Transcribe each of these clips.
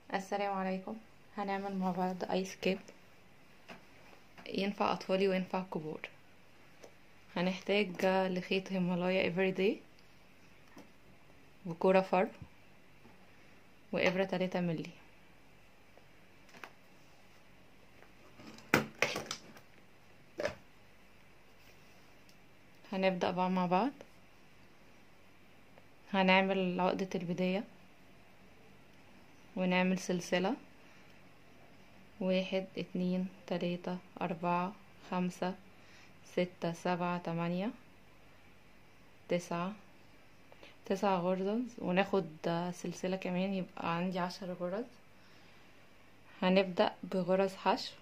السلام عليكم هنعمل مع بعض ايس كيب ينفع اطفالي وينفع كبار هنحتاج لخيط هيمالايا افريداي وكورة فر وابرة تلاتة ملي هنبدأ بقى مع بعض هنعمل عقدة البداية ونعمل سلسلة واحد اتنين تلاتة اربعة خمسة ستة سبعة تمانية تسعة تسع غرز وناخد سلسلة كمان يبقى عندي عشر غرز هنبدأ بغرز حشو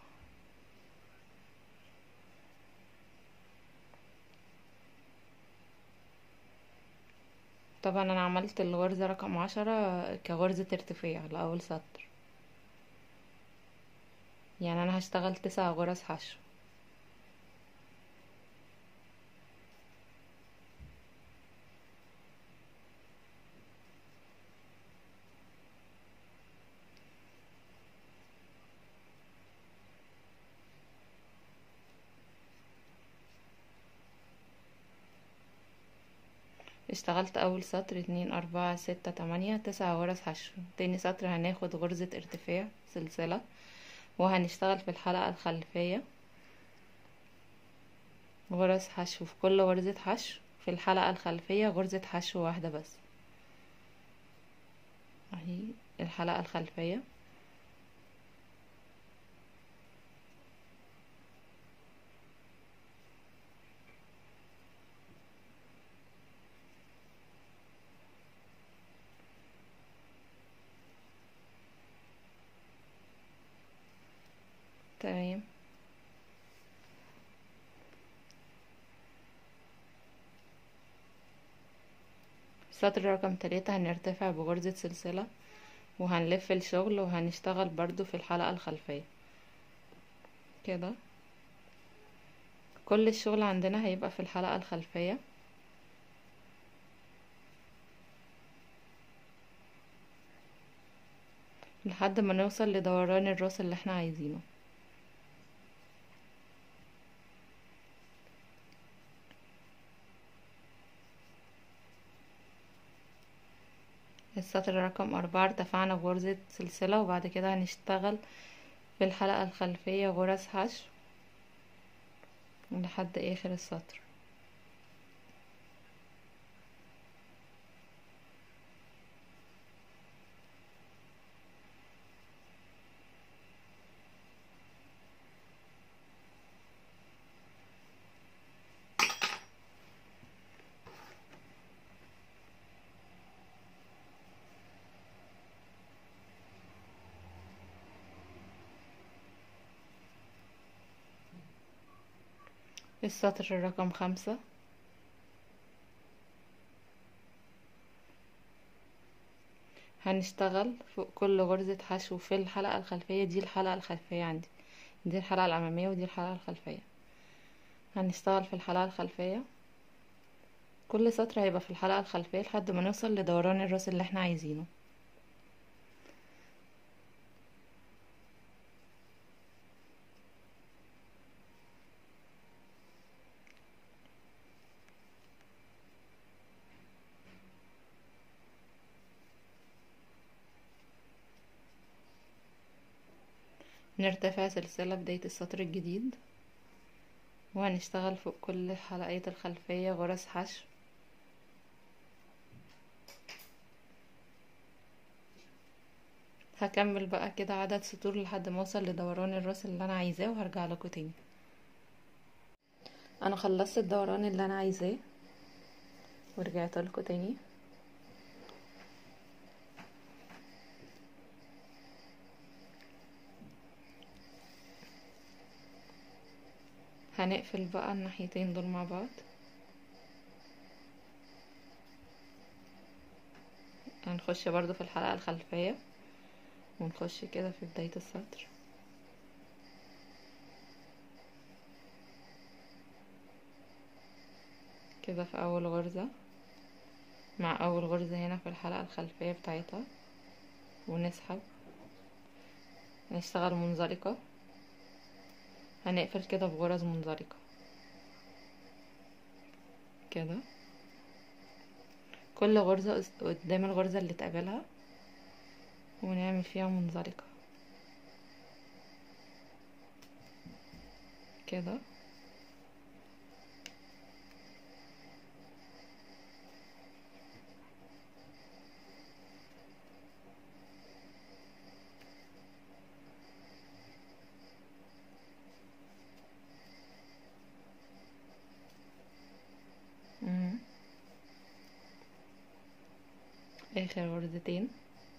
طبعا انا عملت الغرزة رقم عشرة كغرزة ارتفاع لأول سطر يعني انا هشتغل تسع غرز حشو اشتغلت اول سطر اتنين اربعة ستة تمانية تسع غرز حشو تاني سطر هناخد غرزة ارتفاع سلسلة وهنشتغل في الحلقة الخلفية غرز حشو في كل غرزة حشو في الحلقة الخلفية غرزة حشو واحدة بس اهي الحلقة الخلفية تمام سطر رقم تلاتة هنرتفع بغرزة سلسلة وهنلف الشغل وهنشتغل برضو في الحلقة الخلفية كده كل الشغل عندنا هيبقى في الحلقة الخلفية لحد ما نوصل لدوران الراس اللي احنا عايزينه السطر رقم أربعة ارتفعنا بغرزة سلسلة وبعد كده هنشتغل في الحلقة الخلفية غرز حشو لحد آخر السطر السطر رقم خمسة هنشتغل فوق كل غرزة حشو في الحلقة الخلفية دي الحلقة الخلفية عندي دي الحلقة الأمامية ودي الحلقة الخلفية هنشتغل في الحلقة الخلفية كل سطر هيبقى في الحلقة الخلفية لحد ما نوصل لدوران الراس اللي احنا عايزينه نرتفع سلسلة بداية السطر الجديد وهنشتغل فوق كل حلقات الخلفية غرز حشو هكمل بقى كده عدد سطور لحد ما اوصل لدوران الراس اللي انا عايزاه وهرجع لكم تاني انا خلصت الدوران اللي انا عايزاه ورجعت لكم تاني هنقفل بقى الناحيتين دول مع بعض هنخش برضو في الحلقة الخلفية ونخش كده في بداية السطر كده في اول غرزة مع اول غرزة هنا في الحلقة الخلفية بتاعتها ونسحب هنشتغل منزلقة هنقفل كده بغرز منزلقة كده كل غرزة قدام الغرزة اللي تقابلها ونعمل فيها منزلقة كده مم. اخر غرزتين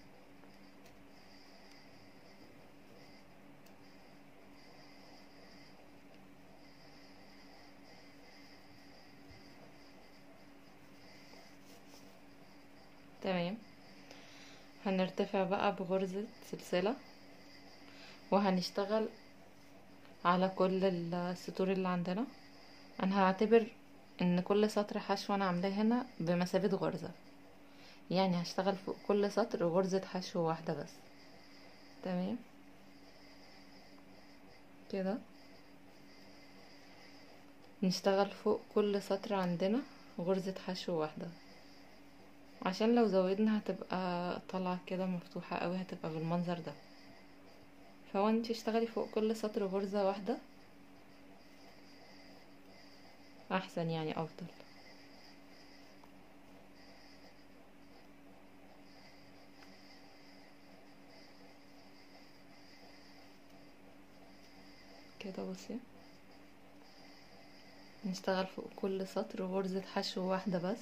تمام هنرتفع بقى بغرزة سلسلة وهنشتغل على كل السطور اللي عندنا انا هعتبر ان كل سطر حشو انا عاملاه هنا بمثابة غرزة يعني هشتغل فوق كل سطر غرزة حشو واحدة بس تمام كده نشتغل فوق كل سطر عندنا غرزة حشو واحدة عشان لو زودنا هتبقى طالعة كده مفتوحة قوي هتبقى بالمنظر ده فهو انت اشتغلي فوق كل سطر غرزة واحدة احسن يعني افضل كده بصي نشتغل فوق كل سطر غرزة حشو واحدة بس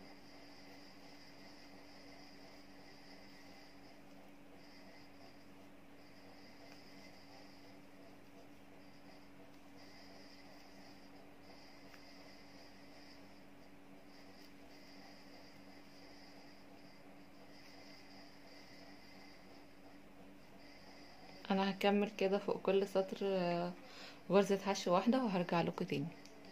انا هكمل كده فوق كل سطر آه، غرزة حشو واحدة وهرجع لكم تاني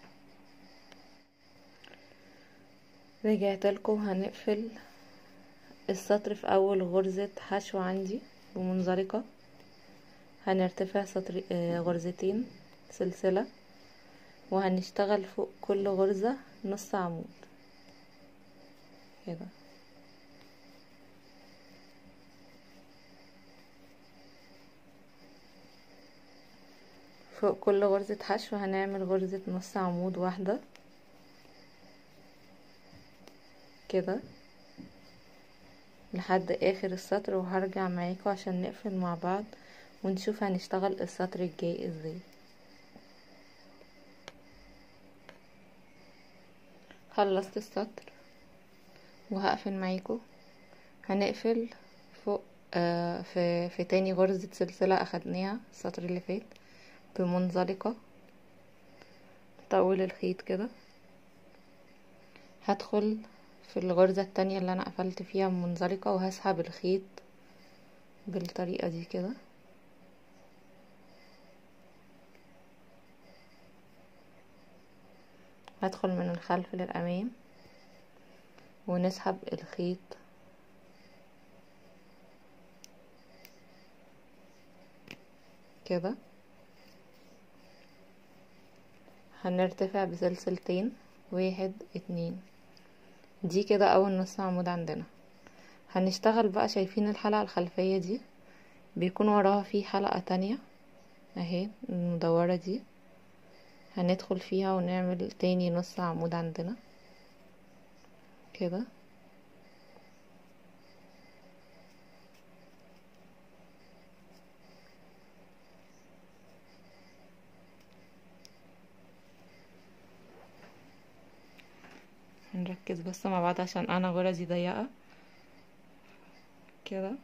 رجعت لكم هنقفل السطر في اول غرزة حشو عندي بمنزلقة هنرتفع سطر آه، غرزتين سلسلة وهنشتغل فوق كل غرزة نص عمود كده فوق كل غرزة حشو هنعمل غرزة نص عمود واحدة كده لحد اخر السطر وهرجع معاكم عشان نقفل مع بعض ونشوف هنشتغل السطر الجاي ازاي خلصت السطر وهقفل معاكم هنقفل فوق آه في في تاني غرزة سلسلة اخدناها السطر اللي فات بمنزلقة طول الخيط كده هدخل في الغرزة التانية اللي انا قفلت فيها منزلقة وهسحب الخيط بالطريقة دي كده هدخل من الخلف للأمام ونسحب الخيط كده هنرتفع بسلسلتين واحد اتنين دي كده اول نص عمود عندنا هنشتغل بقى شايفين الحلقة الخلفية دي بيكون وراها في حلقة تانية اهي المدورة دي هندخل فيها ونعمل تاني نص عمود عندنا كده هنركز بس مع بعض عشان انا غرزي ضيقة كده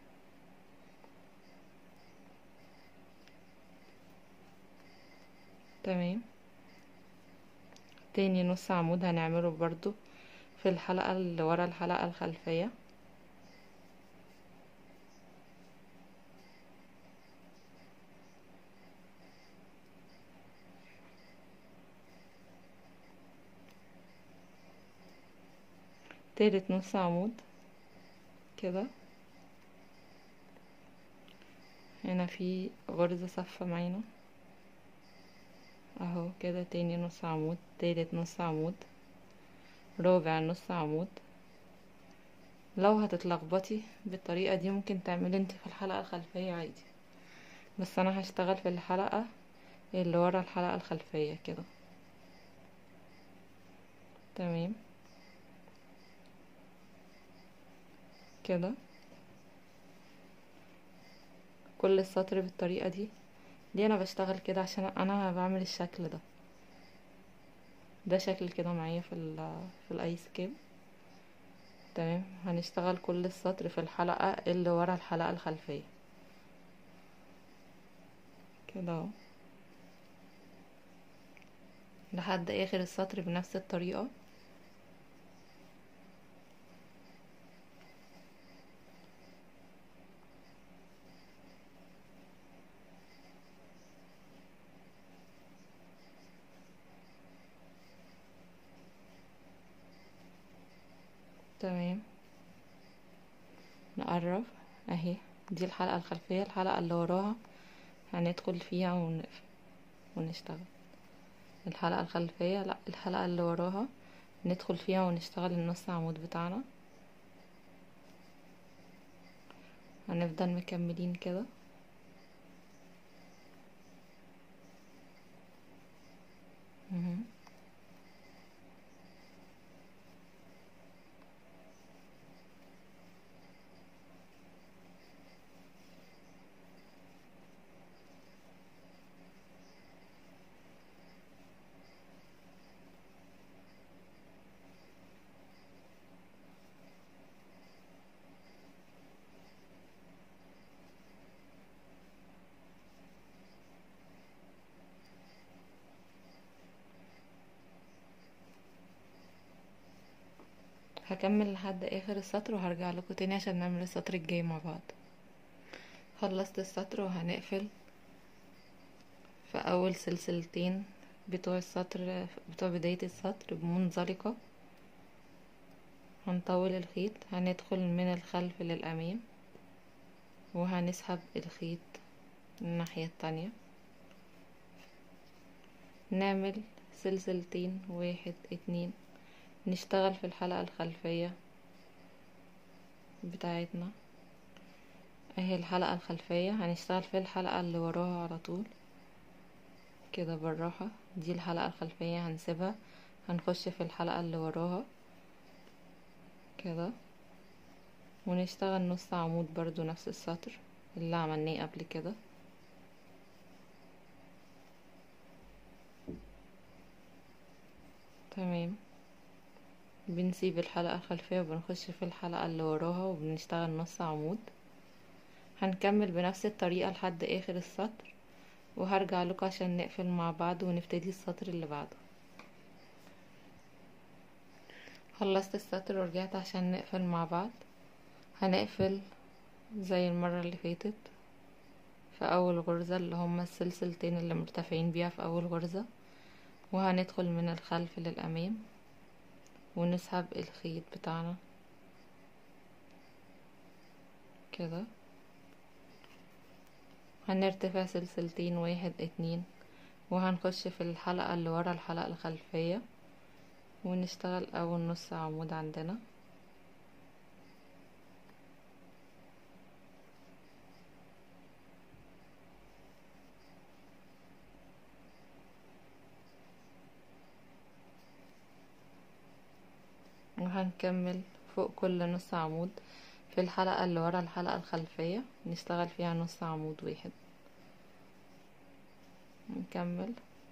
تمام تاني نص عمود هنعمله برضو في الحلقة اللي ورا الحلقة الخلفية تالت نص عمود كده هنا في غرزة صفة معانا اهو كده تاني نص عمود تالت نص عمود رابع نص عمود لو هتتلخبطي بالطريقة دي ممكن تعملي انت في الحلقة الخلفية عادي بس انا هشتغل في الحلقة اللي ورا الحلقة الخلفية كده تمام كده كل السطر بالطريقة دي دي انا بشتغل كده عشان انا بعمل الشكل ده ده شكل كده معايا في ال في الايس كيب تمام هنشتغل كل السطر في الحلقة اللي ورا الحلقة الخلفية كده اهو لحد اخر السطر بنفس الطريقة تمام نقرب اهي دي الحلقة الخلفية الحلقة اللي وراها هندخل فيها ونقفل ونشتغل الحلقة الخلفية لا الحلقة اللي وراها ندخل فيها ونشتغل النص عمود بتاعنا هنفضل مكملين كده مهم. هكمل لحد اخر السطر وهرجع لكم تاني عشان نعمل السطر الجاي مع بعض خلصت السطر وهنقفل في اول سلسلتين بتوع السطر بتوع بداية السطر بمنزلقة هنطول الخيط هندخل من الخلف للامام وهنسحب الخيط الناحية التانية نعمل سلسلتين واحد اتنين نشتغل في الحلقة الخلفية بتاعتنا اهي الحلقة الخلفية هنشتغل في الحلقة اللي وراها على طول كده بالراحة دي الحلقة الخلفية هنسيبها هنخش في الحلقة اللي وراها كده ونشتغل نص عمود برضو نفس السطر اللي عملناه قبل كده تمام بنسيب الحلقة الخلفية وبنخش في الحلقة اللي وراها وبنشتغل نص عمود هنكمل بنفس الطريقة لحد اخر السطر وهرجع لكم عشان نقفل مع بعض ونبتدي السطر اللي بعده خلصت السطر ورجعت عشان نقفل مع بعض هنقفل زي المرة اللي فاتت في اول غرزة اللي هما السلسلتين اللي مرتفعين بيها في اول غرزة وهندخل من الخلف للامام ونسحب الخيط بتاعنا كده هنرتفع سلسلتين واحد اتنين وهنخش في الحلقة اللي ورا الحلقة الخلفية ونشتغل اول نص عمود عندنا وهنكمل فوق كل نص عمود في الحلقة اللي ورا الحلقة الخلفية نشتغل فيها نص عمود واحد نكمل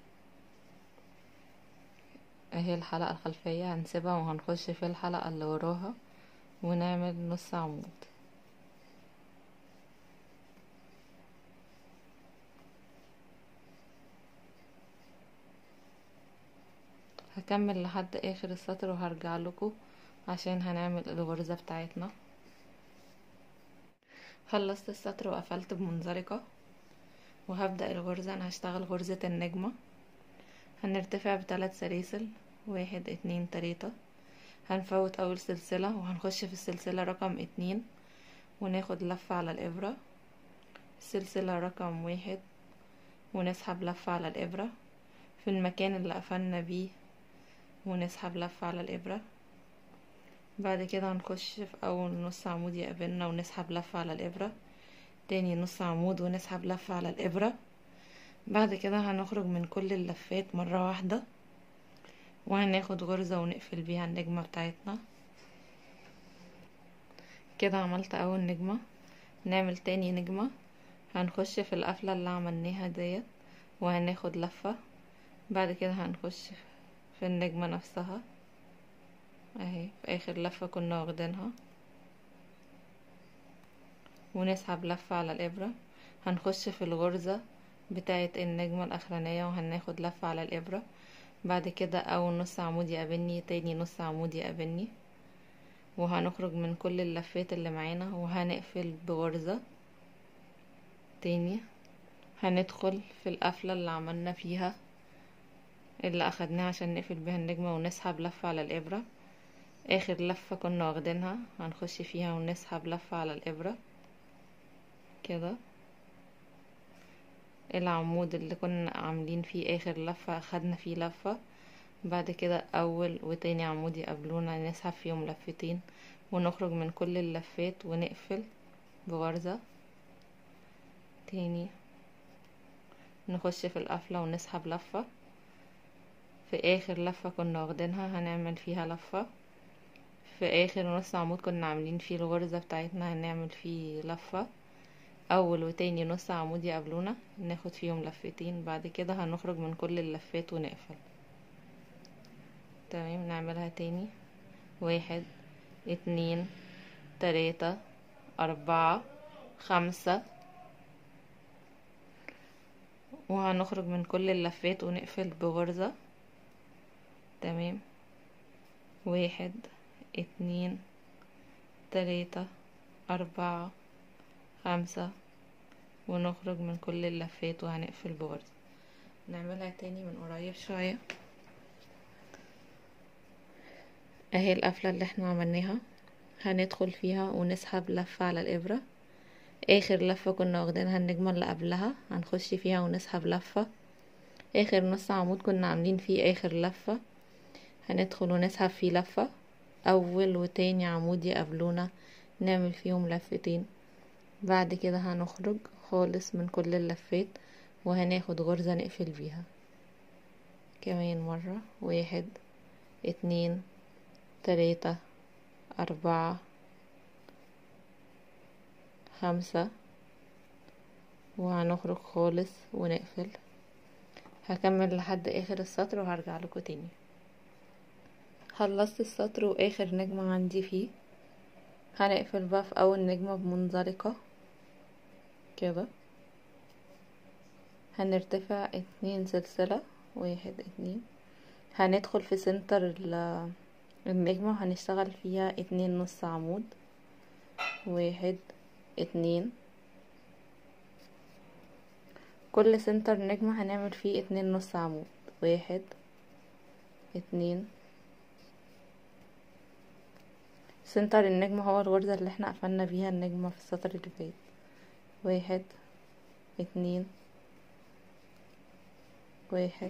اهي الحلقة الخلفية هنسيبها وهنخش في الحلقة اللي وراها ونعمل نص عمود هكمل لحد اخر السطر وهرجع لكم عشان هنعمل الغرزة بتاعتنا خلصت السطر وقفلت بمنزلقة وهبدأ الغرزة انا هشتغل غرزة النجمة هنرتفع بثلاث سلاسل واحد اتنين تلاتة هنفوت اول سلسلة وهنخش في السلسلة رقم اتنين وناخد لفة على الابرة سلسلة رقم واحد ونسحب لفة على الإبرة في المكان اللي قفلنا بيه ونسحب لفة على الإبرة بعد كده هنخش في أول نص عمود يقابلنا ونسحب لفة على الإبرة تاني نص عمود ونسحب لفة على الإبرة بعد كده هنخرج من كل اللفات مرة واحدة وهناخد غرزة ونقفل بيها النجمة بتاعتنا كده عملت أول نجمة نعمل تاني نجمة هنخش في القفلة اللي عملناها ديت وهناخد لفة بعد كده هنخش في النجمة نفسها اهي في اخر لفة كنا واخدينها ونسحب لفة على الابرة هنخش في الغرزة بتاعة النجمة الاخرانية وهناخد لفة على الابرة بعد كده اول نص عمود يقابلني تاني نص عمود يقابلني وهنخرج من كل اللفات اللي معانا وهنقفل بغرزة تاني هندخل في القفلة اللي عملنا فيها اللي اخدناها عشان نقفل بيها النجمة ونسحب لفة على الابرة اخر لفة كنا واخدينها هنخش فيها ونسحب لفة على الابرة كده العمود اللي كنا عاملين فيه اخر لفة اخدنا فيه لفة بعد كده اول وتاني عمود يقابلونا نسحب فيهم لفتين ونخرج من كل اللفات ونقفل بغرزة تاني نخش في القفلة ونسحب لفة في اخر لفة كنا واخدينها هنعمل فيها لفة في اخر نص عمود كنا عاملين فيه الغرزة بتاعتنا هنعمل فيه لفة اول وتاني نص عمود يقابلونا ناخد فيهم لفتين بعد كده هنخرج من كل اللفات ونقفل تمام نعملها تاني واحد اتنين تلاتة اربعة خمسة وهنخرج من كل اللفات ونقفل بغرزة تمام واحد اتنين تلاتة أربعة خمسة ونخرج من كل اللفات وهنقفل بغرزة نعملها تاني من قريب شوية اهي القفلة اللي احنا عملناها هندخل فيها ونسحب لفة على الإبرة اخر لفة كنا واخدينها النجمة اللي قبلها هنخش فيها ونسحب لفة اخر نص عمود كنا عاملين فيه اخر لفة هندخل ونسحب فيه لفة اول وتاني عمود يقابلونا نعمل فيهم لفتين بعد كده هنخرج خالص من كل اللفات وهناخد غرزة نقفل بيها كمان مرة واحد اتنين تلاتة أربعة خمسة وهنخرج خالص ونقفل هكمل لحد اخر السطر وهرجع لكم تاني خلصت السطر واخر نجمة عندي فيه هنقفل بقى في اول نجمة بمنزلقة كده هنرتفع اتنين سلسلة واحد اتنين هندخل في سنتر النجمة وهنشتغل فيها اتنين نص عمود واحد اتنين كل سنتر نجمة هنعمل فيه اتنين نص عمود واحد اتنين سنتر النجمة هو الغرزة اللي احنا قفلنا بيها النجمة في السطر اللي فات واحد اتنين واحد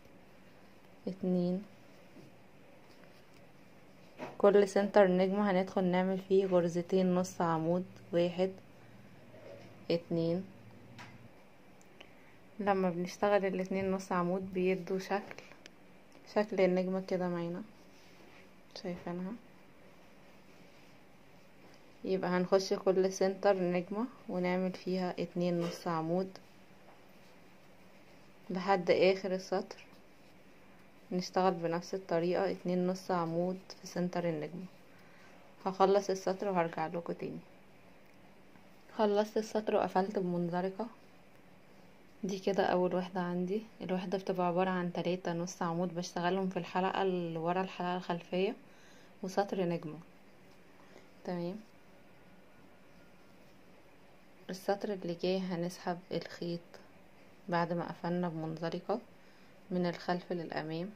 اتنين كل سنتر نجمة هندخل نعمل فيه غرزتين نص عمود واحد اتنين لما بنشتغل الاتنين نص عمود بيدوا شكل شكل النجمة كده معانا شايفينها يبقى هنخش كل سنتر نجمة ونعمل فيها اتنين نص عمود لحد اخر السطر نشتغل بنفس الطريقة اتنين نص عمود في سنتر النجمة هخلص السطر وهرجع لكم تاني خلصت السطر وقفلت بمنزلقة دي كده اول وحدة عندي الوحدة بتبقى عبارة عن تلاتة نص عمود بشتغلهم في الحلقة اللي ورا الحلقة الخلفية وسطر نجمة تمام السطر اللي جاي هنسحب الخيط بعد ما قفلنا بمنزلقة من الخلف للأمام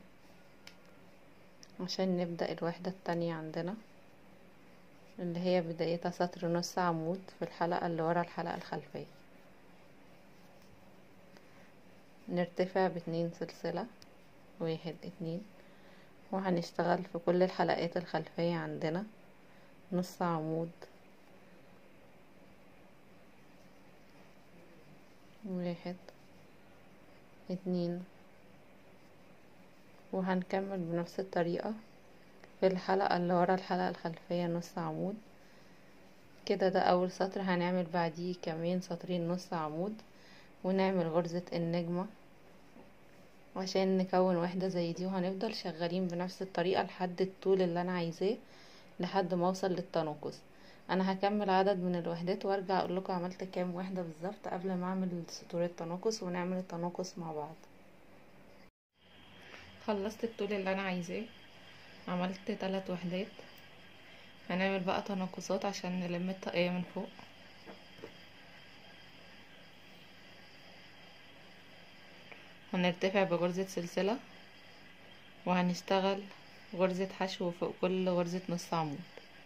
عشان نبدأ الوحدة التانية عندنا اللي هي بدايتها سطر نص عمود في الحلقة اللي ورا الحلقة الخلفية نرتفع باتنين سلسلة واحد اتنين وهنشتغل في كل الحلقات الخلفية عندنا نص عمود واحد اتنين وهنكمل بنفس الطريقة في الحلقة اللي ورا الحلقة الخلفية نص عمود كده ده اول سطر هنعمل بعديه كمان سطرين نص عمود ونعمل غرزة النجمة عشان نكون واحدة زي دي وهنفضل شغالين بنفس الطريقة لحد الطول اللي انا عايزاه لحد ما اوصل للتناقص انا هكمل عدد من الوحدات وارجع اقول لكم عملت كام وحدة بالظبط قبل ما اعمل سطور التناقص ونعمل التناقص مع بعض خلصت الطول اللي انا عايزاه عملت تلات وحدات هنعمل بقى تناقصات عشان نلم الطاقية من فوق هنرتفع بغرزة سلسلة وهنشتغل غرزة حشو فوق كل غرزة نص عمود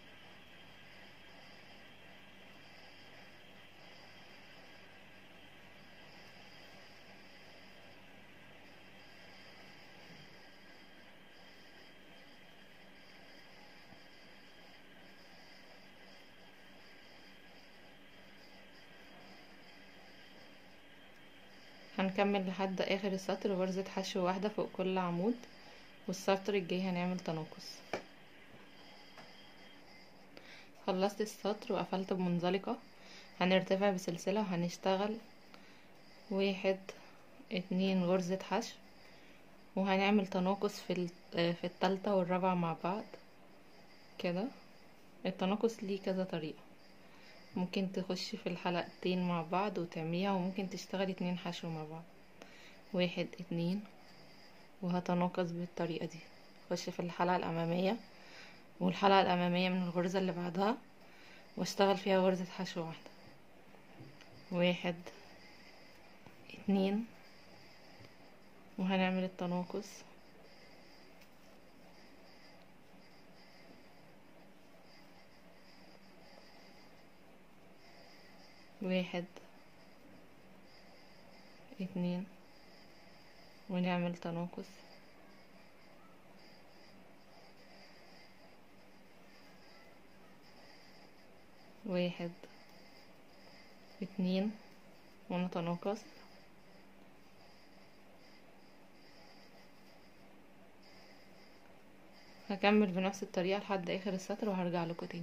هنكمل لحد اخر السطر غرزة حشو واحدة فوق كل عمود والسطر الجاي هنعمل تناقص خلصت السطر وقفلت بمنزلقة هنرتفع بسلسلة وهنشتغل واحد اتنين غرزة حشو وهنعمل تناقص في في التالتة والرابعة مع بعض كده التناقص ليه كذا طريقة ممكن تخشي في الحلقتين مع بعض وتعمليها وممكن تشتغلي اتنين حشو مع بعض واحد اتنين وهتناقص بالطريقة دي اخش في الحلقة الامامية والحلقة الامامية من الغرزة اللي بعدها واشتغل فيها غرزة حشو واحدة واحد اتنين وهنعمل التناقص واحد اتنين ونعمل تناقص واحد اتنين ونتناقص هكمل بنفس الطريقة لحد اخر السطر وهرجع لكم تاني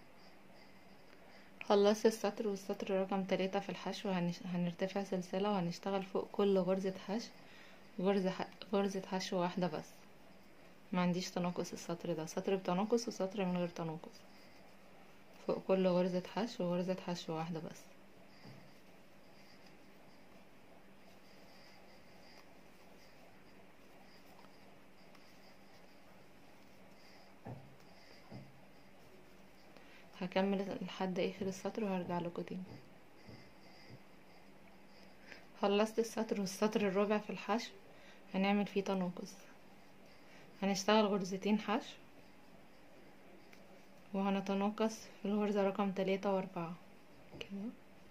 خلصت السطر والسطر رقم تلاتة في الحشو هنش... هنرتفع سلسلة وهنشتغل فوق كل غرزة حشو غرزة ح... غرزة حشو واحدة بس ما عنديش تناقص السطر ده سطر بتناقص وسطر من غير تناقص فوق كل غرزة حشو غرزة حشو واحدة بس هكمل لحد اخر السطر وهرجع لكم تاني خلصت السطر والسطر الرابع في الحشو هنعمل فيه تناقص هنشتغل غرزتين حشو وهنتناقص في الغرزة رقم تلاتة واربعة كده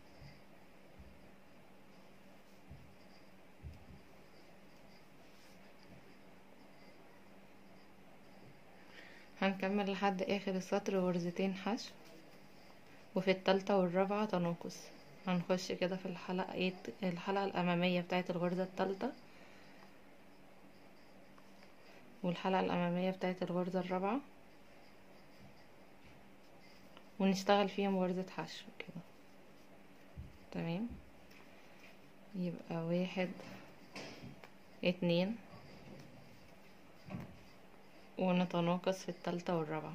هنكمل لحد اخر السطر غرزتين حشو وفي التالتة والرابعة تناقص هنخش كده في الحلقة الحلقة الأمامية بتاعة الغرزة التالتة والحلقة الأمامية بتاعة الغرزة الرابعة ونشتغل فيهم غرزة حشو كده تمام يبقى واحد اتنين ونتناقص في التالتة والرابعة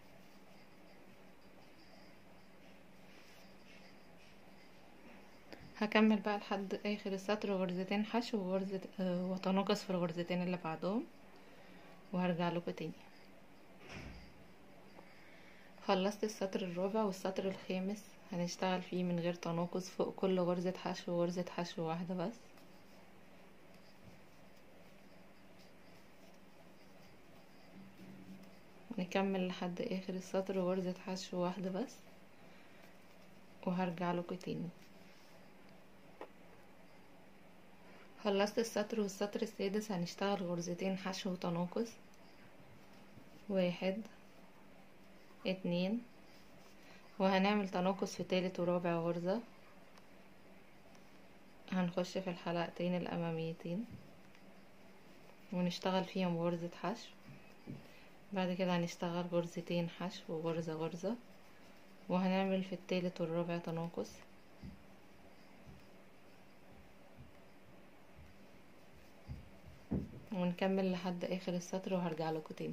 هكمل بقى لحد اخر السطر غرزتين حشو وغرزة آه وتناقص في الغرزتين اللي بعدهم وهرجع لكم تاني خلصت السطر الرابع والسطر الخامس هنشتغل فيه من غير تناقص فوق كل غرزة حشو وغرزة حشو واحدة بس نكمل لحد اخر السطر غرزة حشو واحدة بس وهرجع لكم تاني خلصت السطر والسطر السادس هنشتغل غرزتين حشو وتناقص واحد اتنين وهنعمل تناقص في تالت ورابع غرزة هنخش في الحلقتين الأماميتين ونشتغل فيهم غرزة حشو بعد كده هنشتغل غرزتين حشو وغرزة غرزة وهنعمل في التالت والرابع تناقص ونكمل لحد اخر السطر وهرجع لكم تاني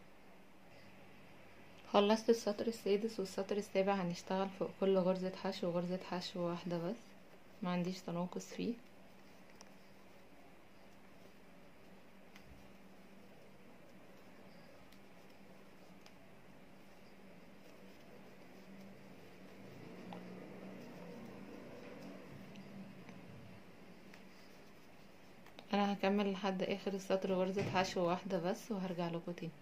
خلصت السطر السادس والسطر السابع هنشتغل فوق كل غرزة حشو غرزة حشو واحدة بس ما عنديش تناقص فيه انا هكمل لحد اخر السطر غرزة حشو واحدة بس وهرجع لكم تاني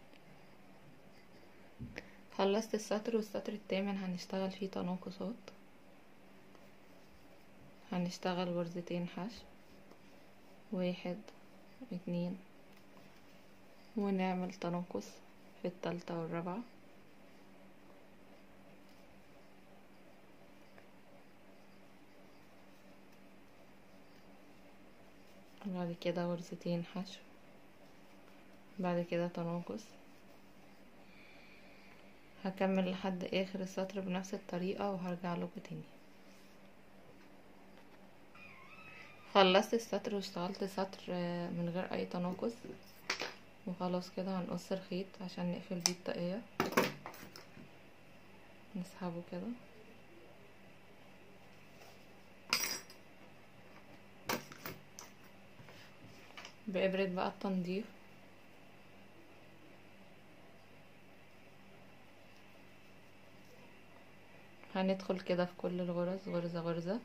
خلصت السطر والسطر التامن هنشتغل فيه تناقصات هنشتغل غرزتين حشو واحد اتنين ونعمل تناقص في التالتة والرابعة بعد كده غرزتين حشو بعد كده تناقص هكمل لحد اخر السطر بنفس الطريقة وهرجع لكم تاني خلصت السطر واشتغلت سطر من غير اي تناقص وخلاص كده هنقص الخيط عشان نقفل بيه الطاقية نسحبه كده بإبرة بقى التنظيف هندخل كده في كل الغرز غرزة غرزة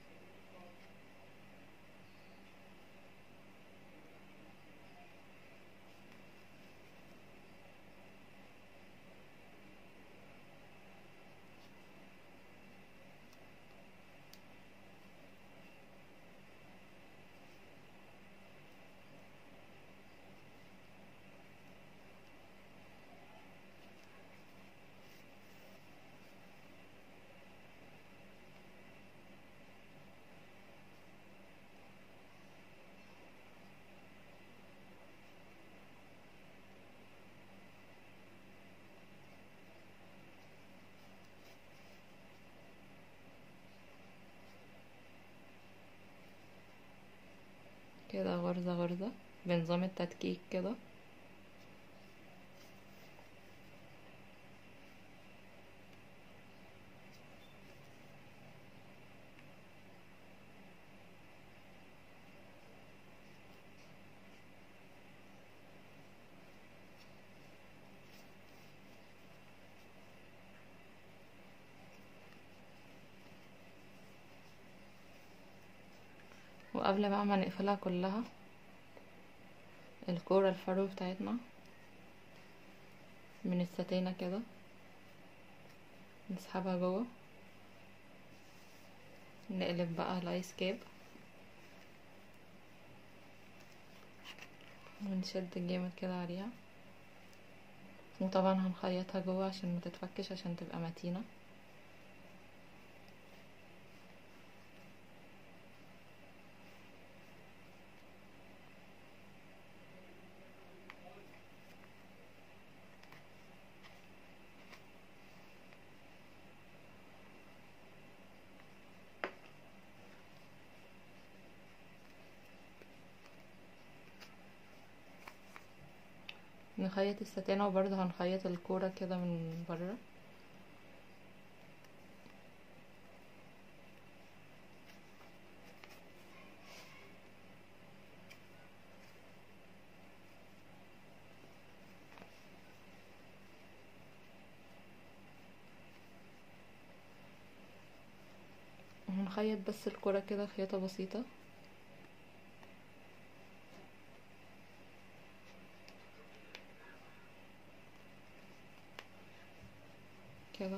كده غرزة غرزة بنظام التدكيك كده وقبل بقى ما نقفلها كلها الكورة الفرو بتاعتنا من الستانة كده نسحبها جوه نقلب بقى الايس كاب ونشد جامد كده عليها وطبعا هنخيطها جوه عشان ما تتفكش عشان تبقى متينه نخيط الستانة وبرضه هنخيط الكورة كده من بره هنخيط بس الكورة كده خياطة بسيطة كده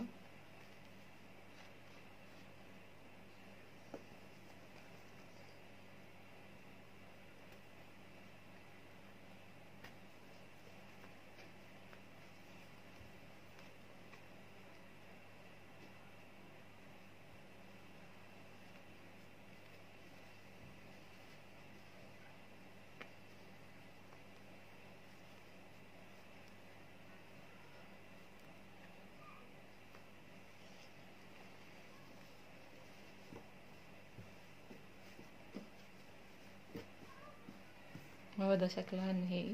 ده شكلها النهائي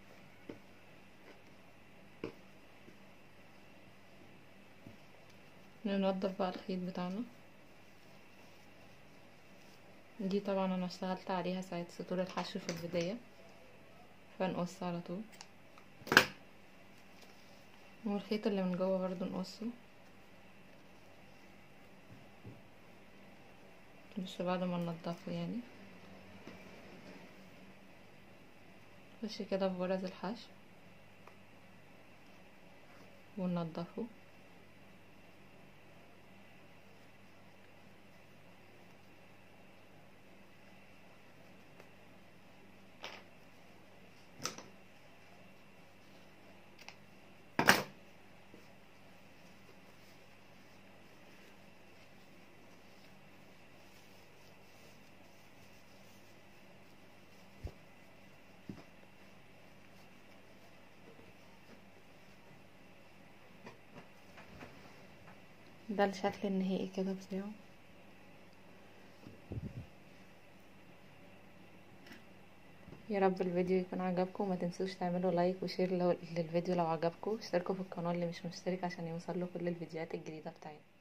ننضف بقى الخيط بتاعنا دي طبعا انا اشتغلت عليها ساعة سطور الحشو في البداية فنقص على طول والخيط اللي من جوه برضو نقصه بس بعد ما ننضفه يعني نخش كده في غرز الحشو وننضفه ده الشكل النهائي كده بتاعه يا رب الفيديو يكون عجبكم وما تنسوش تعملوا لايك وشير لو للفيديو لو عجبكم اشتركوا في القناه اللي مش مشترك عشان يوصل له كل الفيديوهات الجديده بتاعتنا